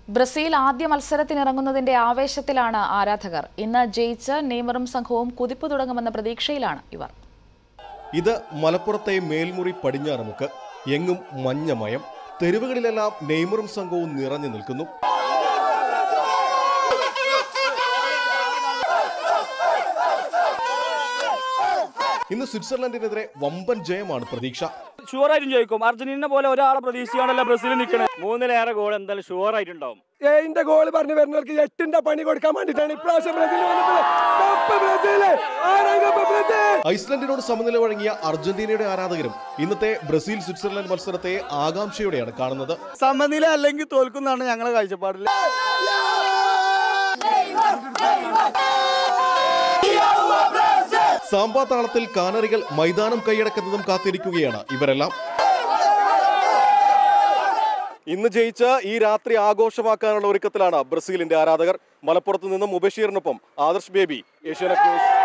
Brazil ആദ്യ മത്സരത്തിനിറങ്ങുന്നതിന്റെ ആവേശത്തിലാണ് ആരാധകർ ഇന്ന് ജയിച്ച് നെയ്മറും സംഘവും കുതിപ്പ് തുടങ്ങുമെന്ന പ്രതീക്ഷയിലാണ് ഇവർ ഇത് മലപ്പുറത്തെ മേൽമുറി പടിഞ്ഞാറമുക്ക് എങ്ങും മഞ്ഞമയം തെരുവുകളിലെല്ലാം നെയ്മറും സംഘവും നിറഞ്ഞു നിൽക്കുന്നു ഇന്ന് സ്വിറ്റ്സർലൻഡിനെതിരെ വമ്പൻ ജയമാണ് പ്രതീക്ഷ ഷുവറായിട്ടും ജയിക്കും അർജന്റീന പോലെ ഒരാളെ പ്രതീക്ഷിച്ചാണല്ലോ ബ്രസീൽ നിൽക്കണേ മൂന്നിലേറെ ഗോൾ എന്തായാലും ഷുവർ ആയിട്ടുണ്ടാവും ഏഴിന്റെ ഗോൾ പറഞ്ഞു വരുന്നവർക്ക് എട്ടിന്റെ പണി കൊടുക്കാൻ വേണ്ടിയിട്ടാണ് ഇപ്രാവശ്യം ബ്രസീൽ വന്നത് കപ്പ് ബ്രസീല് ആറാം കപ്പ് ബ്രസീൽ ഐസ്ലൻഡിനോട് സമനില വഴങ്ങിയ അർജന്റീനയുടെ ആരാധകരും ഇന്നത്തെ ബ്രസീൽ സ്വിറ്റ്സർലൻഡ് മത്സരത്തെ ആകാംക്ഷയോടെയാണ് കാണുന്നത് സമനില അല്ലെങ്കിൽ തോൽക്കുന്നതാണ് ഞങ്ങളെ കാഴ്ചപ്പാടിൽ സാമ്പാ താളത്തിൽ കാനറികൾ മൈതാനം കൈയടക്കുന്നതും കാത്തിരിക്കുകയാണ് ഇവരെല്ലാം ഇന്ന് ജയിച്ച് ഈ രാത്രി ആഘോഷമാക്കാനുള്ള ഒരുക്കത്തിലാണ് ബ്രസീലിന്റെ ആരാധകർ മലപ്പുറത്ത് നിന്നും മുബഷീറിനൊപ്പം ആദർശ് ബേബി ഏഷ്യാനെറ്റ് ന്യൂസ്